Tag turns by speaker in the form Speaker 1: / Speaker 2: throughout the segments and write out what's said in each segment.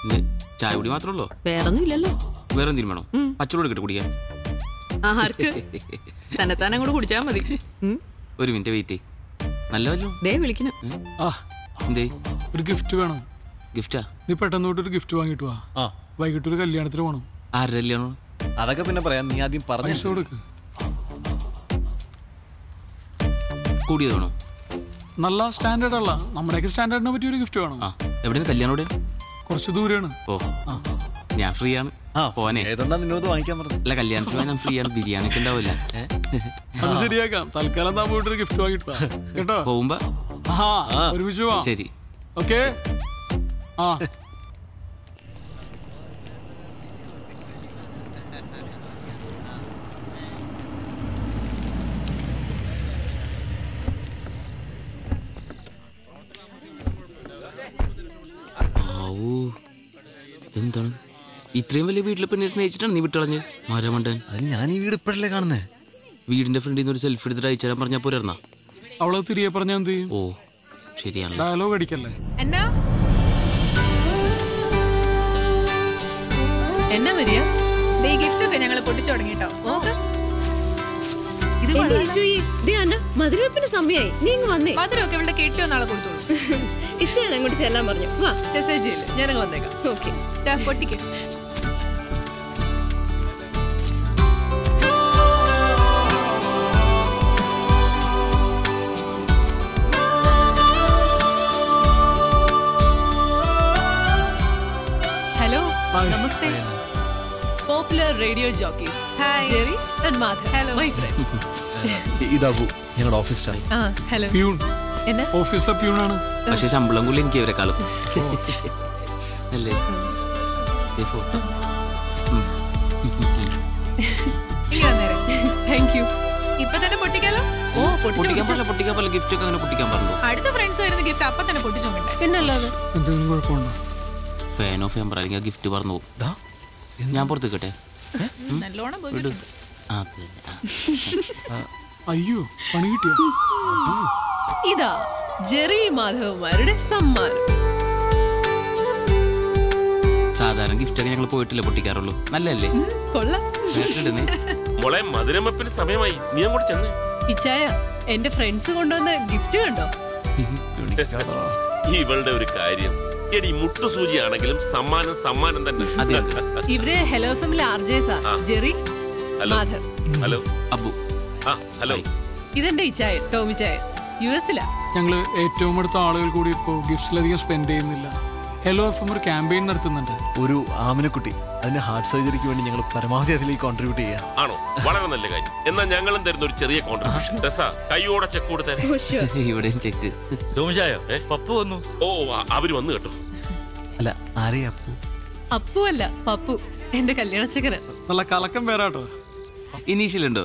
Speaker 1: ഇന്ന് ചായ കുടി മാത്രമേ ഉള്ളൂ
Speaker 2: വേറൊന്നും ഇല്ലല്ലോ
Speaker 1: വേറെ എന്തെങ്കിലും വേണോ പച്ചവെള്ളം എടുക്കട്ടെ കുടിക്കാൻ
Speaker 2: ആർക്ക് തന്നെത്താൻ അങ്ങോട്ട് കുടിച്ചാ മതി ഉം.
Speaker 1: ഒരു മിനിറ്റ് വെയിറ്റ് നല്ല വല്ലോ
Speaker 2: ദേ വിളിക്കണം
Speaker 3: ആ
Speaker 1: എന്തേ
Speaker 3: ഒരു ഗിഫ്റ്റ് വേണം
Speaker 1: ഗിഫ്റ്റാ
Speaker 3: നീ പെട്ടെന്ന് തൊട്ട് ഒരു ഗിഫ്റ്റ് വാങ്ങിട്ട് വാ
Speaker 4: ആ
Speaker 3: വൈകിട്ട് ഒരു കല്യാണത്തിന് പോകണം
Speaker 1: ആരുടെ കല്യാണം
Speaker 4: അതൊക്കെ പിന്നെ പറയാം നീ ആദ്യം പറഞ്ഞു
Speaker 3: പൈസ കൊടുക്ക്
Speaker 1: കൂടിയത് വേണോ
Speaker 3: നല്ല സ്റ്റാൻഡേർഡ് അല്ല നമ്മുടെയൊക്കെ സ്റ്റാൻഡേർഡിനെ പറ്റിയ ഒരു ഗിഫ്റ്റ് വേണം
Speaker 1: ആ എവിടെയാണ് കല്യാണം എവിടെ
Speaker 3: കുറച്ച് ദൂരെയാണ്
Speaker 1: ഓ ഞാൻ ഫ്രീ ആണ്
Speaker 4: ആ
Speaker 1: പോനെ
Speaker 4: ഏതുകൊണ്ടാ നിന്നോട് വാങ്ങിക്കാൻ പറഞ്ഞു
Speaker 1: അല്ല കല്യാണത്തിന് പോയാൽ ഞാൻ ഫ്രീ ആണ് ബിരിയാണി ഒക്കെ ഉണ്ടാവില്ല
Speaker 3: അത് ശരിയാക്കാം തൽക്കാലം താൻ പോയിട്ട് ഒരു ഗിഫ്റ്റ് വാങ്ങിട്ട് വാ കേട്ടോ
Speaker 1: പോകുമ്പോ
Speaker 3: ആ ഒരുമിച്ച് പോവാം
Speaker 1: ശരി
Speaker 3: ഓക്കെ ആ
Speaker 1: ആവൂ എന്താണ് ഇത്രയും വലിയ വീട്ടിലെ പെണ്ണെ സ്നേഹിച്ചിട്ടാണ് നീ വിട്ടളഞ്ഞ് മരമണ്ടൻ
Speaker 4: അതിന് ഞാൻ ഈ വീട് ഇപ്പോഴല്ലേ കാണുന്നേ
Speaker 1: വീടിന്റെ ഫ്രണ്ടിൽ നിന്ന് ഒരു സെൽഫി എടുത്തിട്ട് അയച്ചു തരാൻ പറഞ്ഞാൽ പോരായിരുന്നാ
Speaker 3: അവളെ തിരികെ പറഞ്ഞാൽ എന്ത് ചെയ്യും
Speaker 1: ഓ ശരിയാണല്ലോ
Speaker 3: ഡയലോഗ് അടിക്കല്ലേ
Speaker 2: എന്നാ
Speaker 5: എന്നാ വരിക
Speaker 2: ദേ ഗിഫ്റ്റ് ഒക്കെ ഞങ്ങൾ പൊട്ടിച്ചു തുടങ്ങിട്ടോ നോക്ക് ഇത്
Speaker 6: എന്റെ
Speaker 2: കൊള്ളാലോ.
Speaker 6: ഈശോയെ, ദേ അണ്ണ മധുരവെപ്പിന് സമയായി നീ ഇങ്ങ് വന്നേ
Speaker 2: മധുരമൊക്കെ ഇവിടെ കെട്ടിയോ നാളെ കൊടുത്തോളൂ
Speaker 6: ഇച്ചയാണ് അങ്ങോട്ട് ചെല്ലാൻ പറഞ്ഞു വാ
Speaker 5: മെസ്സേജ് ഇല്ല ഞാനങ്ങ് വന്നേക്കാം
Speaker 6: ഓക്കെ
Speaker 2: ദാ, പൊട്ടിക്ക്
Speaker 5: ഹലോ
Speaker 3: Hi.
Speaker 5: നമസ്തേ popular radio jockeys
Speaker 2: hi
Speaker 5: Jerry and Madhav
Speaker 2: Hello.
Speaker 5: My friends
Speaker 4: ഇതാബു ഞങ്ങളുടെ ഓഫീസ് സ്റ്റാഫ്
Speaker 5: ആ ഹലോ
Speaker 3: പ്യൂൺ
Speaker 5: എന്നാ
Speaker 3: ഓഫീസിലെ പ്യൂണാണ്
Speaker 1: പക്ഷെ ശമ്പളം കൂടി എനിക്ക് ഇവരെക്കാളും അല്ലേ ദേ photo.
Speaker 2: ഇനി വന്നേരെ
Speaker 5: താങ്ക് യു
Speaker 2: ഇപ്പൊ തന്നെ പൊട്ടിക്കാലോ
Speaker 5: ഓ പൊട്ടിച്ചു
Speaker 1: പൊട്ടിക്കാൻ പാടില്ല പൊട്ടിക്കാൻ പാടില്ല ഗിഫ്റ്റ് ഒക്കെ അങ്ങനെ പൊട്ടിക്കാൻ പറഞ്ഞു
Speaker 2: അടുത്ത ഫ്രണ്ട്സ് വരുന്ന ഗിഫ്റ്റ് അപ്പൊ തന്നെ പൊട്ടിച്ചു നോക്കണ്ടേ
Speaker 5: പിന്നല്ലാതെ
Speaker 3: എന്തെങ്കിലും കുഴപ്പമുണ്ടോ
Speaker 1: ഫാനോ ഫേമ്പർ അല്ലെങ്കിൽ ഗിഫ്റ്റ് പറഞ്ഞു പോകും ഞാൻ പുറത്ത് കേട്ടെ
Speaker 2: നല്ലോണം പോയി
Speaker 1: വിട്
Speaker 2: കിട്ടും.
Speaker 1: ആ, അത് തന്നെ. ആ.
Speaker 3: അയ്യോ പണി കിട്ടിയോ
Speaker 5: ഇതാ ജെറി മാധവന്മാരുടെ സമ്മാനം
Speaker 1: സാധാരണ ഗിഫ്റ്റ് ഒക്കെ ഞങ്ങൾ പോയിട്ടില്ല പൊട്ടിക്കാറുള്ളൂ നല്ലല്ലേ
Speaker 5: കൊള്ളാം
Speaker 1: ഇടുന്നേ
Speaker 7: മോളെ മധുരമപ്പിന് സമയമായി നീ അങ്ങോട്ട് ചെന്ന്
Speaker 5: ഇച്ചായ എന്റെ ഫ്രണ്ട്സ് കൊണ്ടുവന്ന ഗിഫ്റ്റ് കണ്ടോ
Speaker 7: ഇവളുടെ ഒരു കാര്യം എടി മുട്ടുസൂചിയാണെങ്കിലും സമ്മാനം സമ്മാനം തന്നെ
Speaker 1: അതെ
Speaker 5: ഇവര് ഹലോ ഫാമിലി ആർജേസാ Jerry
Speaker 7: hello
Speaker 5: Madhav
Speaker 7: hello
Speaker 1: Abu
Speaker 7: ആ ഹലോ
Speaker 5: ഇതെന്റെ ഇച്ചായ ടോമി ചായ യു എസിലാ
Speaker 3: ഞങ്ങള് ഏറ്റവും അടുത്ത ആളുകൾ കൂടി ഇപ്പോൾ ഗിഫ്റ്റ്സിലധികം സ്പെൻഡ് ചെയ്യുന്നില്ല ഹെലോ എഫ് എം ഒരു ക്യാമ്പയിൻ നടത്തുന്നുണ്ട്
Speaker 4: ഒരു ആമിനക്കുട്ടി അതിന്റെ ഹാർട്ട് സർജറിക്ക് വേണ്ടി ഞങ്ങൾ പരമാവധി അതിലേക്ക് കോൺട്രിബ്യൂട്ട് ചെയ്യാം
Speaker 7: ആണോ വളരെ നല്ല കാര്യം എന്നാൽ ഞങ്ങളും തരുന്ന ഒരു ചെറിയ കോൺട്രിബ്യൂഷൻ രസ കൈയോടെ ചെക്ക് കൊടുത്തേ
Speaker 1: ഇവിടെയും ചെക്ക്
Speaker 7: തോമശായോ പപ്പു വന്നു ഓ ആ, അവര് വന്നു കേട്ടോ
Speaker 4: അല്ല ആരെയാ അപ്പു
Speaker 5: അപ്പു അല്ല പപ്പു എന്റെ കല്യാണച്ചക്കന്
Speaker 3: നല്ല കലക്കം പേരാട്ടോ
Speaker 1: ഇനീഷ്യൽ ഉണ്ടോ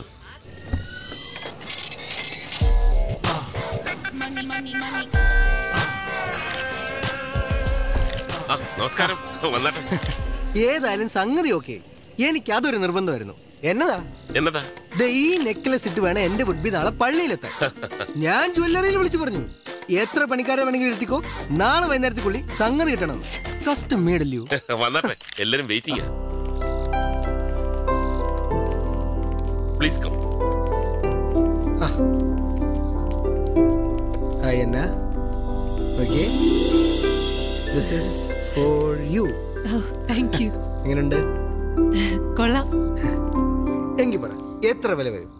Speaker 7: ആ നമസ്കാരം വന്നാട്ടെ
Speaker 8: ഏതായാലും സംഗതി ഓക്കെ എനിക്ക് അതൊരു നിർബന്ധമായിരുന്നു എന്നതാ
Speaker 7: എന്നതാ
Speaker 8: ദേ ഈ നെക്ലസ് ഇട്ട് വേണം എന്റെ വുഡ്ബി നാളെ പള്ളിയിലെത്താൻ ഞാൻ ജ്വല്ലറിയിൽ വിളിച്ചു പറഞ്ഞു എത്ര പണിക്കാരെ വേണമെങ്കിലും എടുത്തിക്കോ നാളെ വൈകുന്നേരത്തേക്കുള്ളിൽ സംഗതി കിട്ടണം കസ്റ്റം മേഡല്ലയോ
Speaker 7: വന്നാട്ടെ എല്ലാരും വെയിറ്റിംഗ് പ്ലീസ് കം
Speaker 8: ഹായ് എന്ന okay this is for you
Speaker 5: thank you
Speaker 8: എങ്ങനെയുണ്ട്
Speaker 5: കൊള്ളാം
Speaker 8: എങ്കിൽ പറ എത്ര വില വരും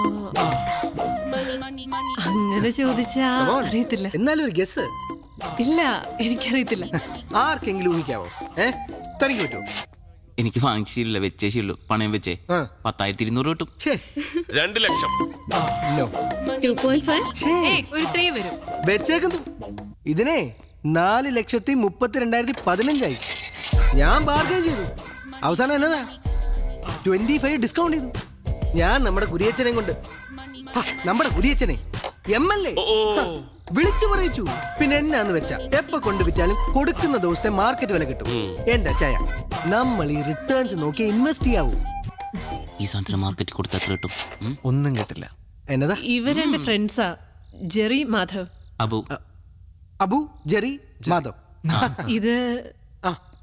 Speaker 5: അങ്ങനെ ചോദിച്ചാ
Speaker 8: Come on.
Speaker 5: അറിയത്തില്ല
Speaker 8: എന്നാലും ഒരു ഗസ്
Speaker 5: ഇല്ല എനിക്കറിയത്തില്ല
Speaker 8: ആർക്കെങ്കിലും ഊഹിക്കാവോ ഏ തനിക്ക് പറ്റുമോ
Speaker 1: എനിക്ക് വാങ്ങിച്ചില്ല വെച്ചേ ശീലു പണയം വെച്ചേ
Speaker 8: ആ.
Speaker 1: പത്തായിരത്തി ഇരുന്നൂറ് കിട്ടും
Speaker 8: ഛേ
Speaker 7: രണ്ട് ലക്ഷം
Speaker 8: നോ
Speaker 6: ടു പോയിന്റ് ഫൈവ്
Speaker 8: ഛേ
Speaker 2: ഏയ് ഒരു ത്രീ വരും
Speaker 8: വെച്ചേക്കുന്നു ഇതിനെ നാല് ലക്ഷത്തി മുപ്പത്തി രണ്ടായിരത്തി പതിനഞ്ചായി ഞാൻ ബാർഗൈൻ ചെയ്തു അവസാനം എന്നതാ ട്വന്റി ഫൈവ് ഡിസ്കൗണ്ട് ചെയ്തു ഞാൻ നമ്മുടെ കുരിയച്ചനെ കൊണ്ട് ഹ, നമ്മുടെ കുരിയച്ചനെ എം എൽ എ
Speaker 7: ഓ, ഓ.
Speaker 8: വിളിച്ചു പറയിച്ചു പിന്നെ എന്നാന്ന് വെച്ചാ എപ്പ കൊണ്ട് വിറ്റാലും കൊടുക്കുന്ന ദിവസത്തെ മാർക്കറ്റ് വില കിട്ടും എന്റെ ചായ നമ്മൾ ഈ റിട്ടേൺസ് നോക്കി ഇൻവെസ്റ്റ് ചെയ്യാവൂ
Speaker 1: ഈ സാധനത്തിന് മാർക്കറ്റിൽ കൊടുത്താൽ എത്ര കിട്ടും ഉം?
Speaker 4: ഒന്നും കേട്ടില്ല
Speaker 8: എന്നതാ
Speaker 5: ഇവരെന്റെ ഫ്രണ്ട്സാ ജെറി മാധവ്
Speaker 1: അബു
Speaker 8: അബു ജെറി മാധവ്
Speaker 5: ഇത്
Speaker 8: ആ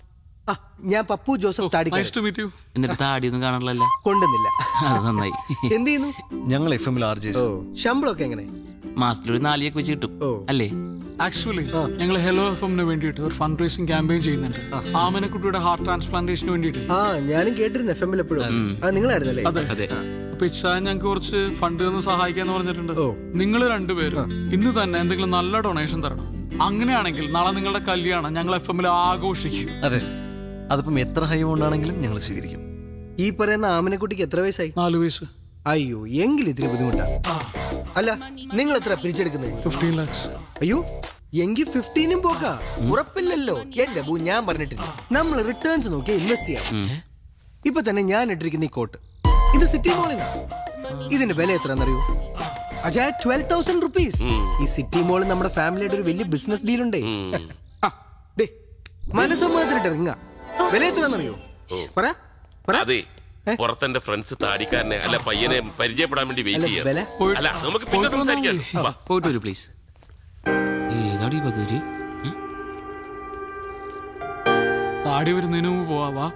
Speaker 8: ആ ഞാൻ പപ്പു ജോസഫ് താടിക്കാരൻ
Speaker 3: നൈസ് ടു മീറ്റ് യു
Speaker 1: എന്നിട്ട് താടിയൊന്നും കാണാറില്ലല്ലോ
Speaker 8: കൊണ്ടുന്നില്ല
Speaker 1: അത് നന്നായി
Speaker 8: എന്ത് ചെയ്യുന്നു
Speaker 4: ഞങ്ങൾ എഫ് എമ്മിൽ ആർ ജെ
Speaker 8: ഓ ശമ്പളമൊക്കെ എങ്ങനെ
Speaker 1: മാസത്തിലൊരു നാലിയൊക്കെ വെച്ച് കിട്ടും
Speaker 8: ഓ.
Speaker 1: അല്ലേ
Speaker 3: ആക്ച്വലി ഞങ്ങൾ ഹെലോ എഫ് എമ്മിന് വേണ്ടിയിട്ട് ഒരു ഫണ്ട് റേസിംഗ് ക്യാമ്പയിൻ ചെയ്യുന്നുണ്ട് ആമനക്കുട്ടിയുടെ ഹാർട്ട് ട്രാൻസ്പ്ലാന്റേഷന് വേണ്ടിയിട്ട്
Speaker 8: ആ ഞാനും കേട്ടിരുന്നു എഫ് എമ്മിൽ എപ്പോഴും ആ നിങ്ങളായിരുന്നല്ലേ
Speaker 3: അതെ
Speaker 1: അതെ
Speaker 3: അപ്പൊ ഇച്ചാൻ ഞങ്ങൾക്ക് കുറച്ച് ഫണ്ട് തന്ന് സഹായിക്കാന്ന് പറഞ്ഞിട്ടുണ്ട്
Speaker 8: ഓ.
Speaker 3: നിങ്ങൾ രണ്ടുപേരും ഇന്ന് തന്നെ എന്തെങ്കിലും നല്ല ഡൊണേഷൻ തരണം അങ്ങനെയാണെങ്കിൽ നാളെ നിങ്ങളുടെ കല്യാണം ഞങ്ങൾ എഫ് എമ്മിൽ ആഘോഷിക്കും
Speaker 4: അതെ അതിപ്പം എത്ര ഹൈ കൊണ്ടാണെങ്കിലും ഞങ്ങൾ സ്വീകരിക്കും
Speaker 8: ഈ പറയുന്ന ആമനക്കുട്ടിക്ക് എത്ര വയസ്സായി
Speaker 3: നാല് വയസ്സ്
Speaker 8: അയ്യോ എങ്കിൽ ഇത്തിരി ബുദ്ധിമുട്ടാ അല്ല നിങ്ങൾ എത്ര പിരിച്ചെടുക്കുന്നത്
Speaker 3: ഫിഫ്റ്റീൻ ലാക്സ്
Speaker 8: അയ്യോ എങ്കിൽ ഫിഫ്റ്റീനും പോക്കാ ഉറപ്പില്ലല്ലോ എന്റെ ബൂ ഞാൻ പറഞ്ഞിട്ടില്ല നമ്മൾ റിട്ടേൺസ് നോക്കി ഇൻവെസ്റ്റ് ചെയ്യാം ഇപ്പൊ തന്നെ ഞാൻ ഇട്ടിരിക്കുന്ന ഈ കോട്ട് ഇത് സിറ്റി മോളിൽ ഇതിന്റെ വില എത്രയാണെന്നറിയോ അജായ ട്വൽവ് തൗസൻഡ് റുപ്പീസ് ഈ സിറ്റി മോളിൽ നമ്മുടെ ഫാമിലിയുടെ ഒരു വലിയ ബിസിനസ് ഡീൽ ഉണ്ടേ ആ, ദേ, മനസ്സമ്മതത്തിനിട്ട് റിങ്ങ വില എത്രയാണെന്നറിയോ പറ പറ
Speaker 7: അതെ പുറത്തെന്റെ ഫ്രണ്ട്സ് താടിക്കാരനെ അല്ല പയ്യനെ പരിചയപ്പെടാൻ വേണ്ടി വെയിറ്റ്
Speaker 8: അല്ല, വില?
Speaker 7: ചെയ്യാം അല്ല നമുക്ക് പിന്നെ സംസാരിക്കാം വാ.
Speaker 1: പോയിട്ട് വരൂ പ്ലീസ് ഏതാടി പതിര്
Speaker 3: താടി വരുന്നതിന് മുമ്പ് പോവാ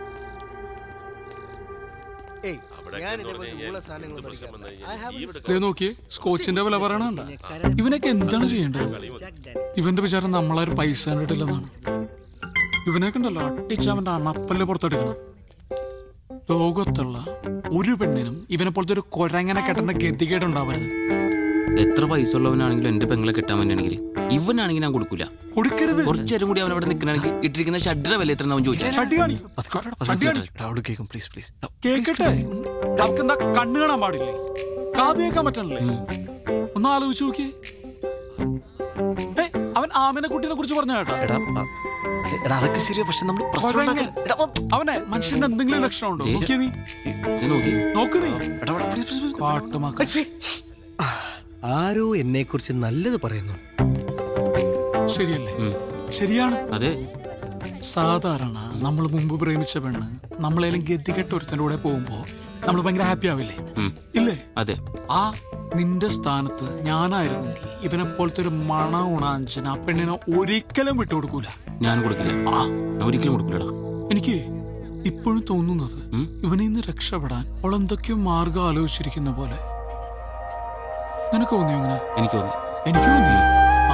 Speaker 8: ഏയ്,
Speaker 7: അവിടെ
Speaker 8: ഞാൻ
Speaker 7: എന്ന്
Speaker 8: ഇതേപോലത്തെ
Speaker 7: പറഞ്ഞ്
Speaker 8: ഉള്ള സാധനങ്ങൾ
Speaker 7: എന്ത് പ്രശ്നം വന്നു
Speaker 8: I have
Speaker 7: കഴിഞ്ഞാൽ
Speaker 8: this
Speaker 3: ദേ നോക്കിയേ സ്കോച്ചിന്റെ വില പറയണണ്ട ഇവനൊക്കെ എന്താണ് ചെയ്യേണ്ടത് ഇവന്റെ വിചാരം നമ്മളാരും പൈസ കണ്ടിട്ടില്ലെന്നാണ് ഇവനൊക്കെ ഉണ്ടല്ലോ അട്ടിച്ചവന്റെ അണപ്പല്ല് പുറത്തെടുക്കണം ലോകത്തുള്ള ഒരു പെണ്ണിനും ഇവനെ പോലത്തെ ഒരു കൊരങ്ങനെ കെട്ടേണ്ട ഗതികേട് ഉണ്ടാവരുത്
Speaker 1: എത്ര പൈസ ഉള്ളവനാണെങ്കിലും എന്റെ പെങ്ങളെ കിട്ടാൻ വേണ്ടിയാണെങ്കിൽ ഇവനാണെങ്കിൽ ഞാൻ കൊടുക്കൂല
Speaker 3: കൊടുക്കരുത്
Speaker 1: കുറച്ചു നേരം കൂടി അവൻ അവിടെ നിൽക്കണമെങ്കിൽ ഇട്ടിരിക്കുന്ന ഷഡ്ഡിയുടെ വില എത്ര അവൻ ചോദിച്ചാൽ
Speaker 3: ഷട്ടി കാണിക്കും ഷട്ടി കാണിക്കും
Speaker 4: എടാ, അവള് കേൾക്കും പ്ലീസ് പ്ലീസ്
Speaker 3: കേക്കട്ടെ അവർക്ക് എന്താ കണ്ണ് കാണാൻ പാടില്ലേ കാത് കേൾക്കാൻ പറ്റണല്ലേ ഒന്ന് ആലോചിച്ച് നോക്കിയേ ഏയ്, അവൻ ആമിനെ കുട്ടീനെ കുറിച്ച് പറഞ്ഞ കേട്ടോ
Speaker 4: എടാ ആ, എടാ അതൊക്കെ ശരിയാ പക്ഷെ നമ്മൾ പ്രശ്നം
Speaker 3: കൊരങ്ങൻ.
Speaker 4: ഉണ്ടാക്കരുത്. എടാ, ഓ,
Speaker 3: അവനെ മനുഷ്യന്റെ എന്തെങ്കിലും ലക്ഷണം ഉണ്ടോ നോക്കിയേ നീ
Speaker 1: നോക്കി
Speaker 3: നോക്ക് നീ
Speaker 4: എടാ, എടാ, please, please, please.
Speaker 3: കാട്ടുമാക്ക
Speaker 8: ആരോ എന്നെ കുറിച്ച് നല്ലത് പറയുന്നു
Speaker 3: ശരിയല്ലേ ശരിയാണ്
Speaker 1: അതെ
Speaker 3: സാധാരണ നമ്മൾ മുമ്പ് പ്രേമിച്ച പെണ്ണ് നമ്മളേലും ഗതികെട്ട ഒരുത്തൻ്റെ കൂടെ പോകുമ്പോ നമ്മൾ ഭയങ്കര ഹാപ്പി ആവില്ലേ
Speaker 1: ഉം.
Speaker 3: ഇല്ലേ
Speaker 1: അതെ
Speaker 3: ആ നിന്റെ സ്ഥാനത്ത് ഞാനായിരുന്നെങ്കിൽ ഇവനെ പോലത്തെ ഒരു മണ ഉണാഞ്ചൻ ആ പെണ്ണിനെ ഒരിക്കലും വിട്ടുകൊടുക്കൂല
Speaker 1: ഞാൻ കൊടുക്കില്ല
Speaker 3: ആ
Speaker 1: ഞാൻ ഒരിക്കലും കൊടുക്കില്ലടാ
Speaker 3: എനിക്ക് ഇപ്പോഴും തോന്നുന്നത്
Speaker 1: ഉം?
Speaker 3: ഇവനിൽ നിന്ന് രക്ഷപ്പെടാൻ അവൾ എന്തൊക്കെയോ മാർഗം ആലോചിച്ചിരിക്കുന്ന പോലെ നിനക്ക് തോന്നിയോ അങ്ങനെ
Speaker 1: എനിക്ക് തോന്നി
Speaker 3: എനിക്ക് തോന്നി ആ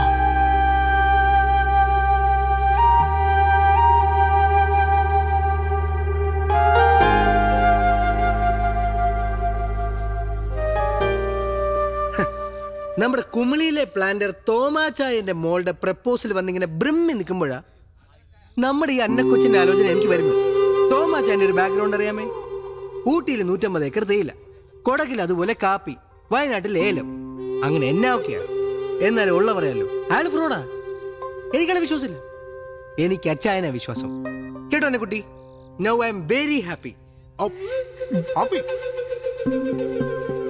Speaker 8: നമ്മുടെ കുമിളിയിലെ പ്ലാന്റർ തോമാച്ചായന്റെ മോളുടെ പ്രപ്പോസൽ വന്നിങ്ങനെ ബ്രിമ്മി നിൽക്കുമ്പോഴാ നമ്മുടെ ഈ അന്നക്കൊച്ചിന്റെ ആലോചന എനിക്ക് വരുന്നത് തോമാച്ചായന്റെ ഒരു ബാക്ക്ഗ്രൗണ്ട് അറിയാമേ ഊട്ടിയിൽ നൂറ്റമ്പത് ഏക്കർ തേയില കൊടകിൽ അതുപോലെ കാപ്പി വയനാട്ടിൽ ഏലം അങ്ങനെ എന്നാ ഒക്കെയാ എന്നാലും ഉള്ള പറയാലോ അയാൾ ഫ്രോഡാ എനിക്കയാളെ വിശ്വാസമില്ല എനിക്ക് അച്ചായന വിശ്വാസം കേട്ടോ എന്നെ കുട്ടി now I am very happy happy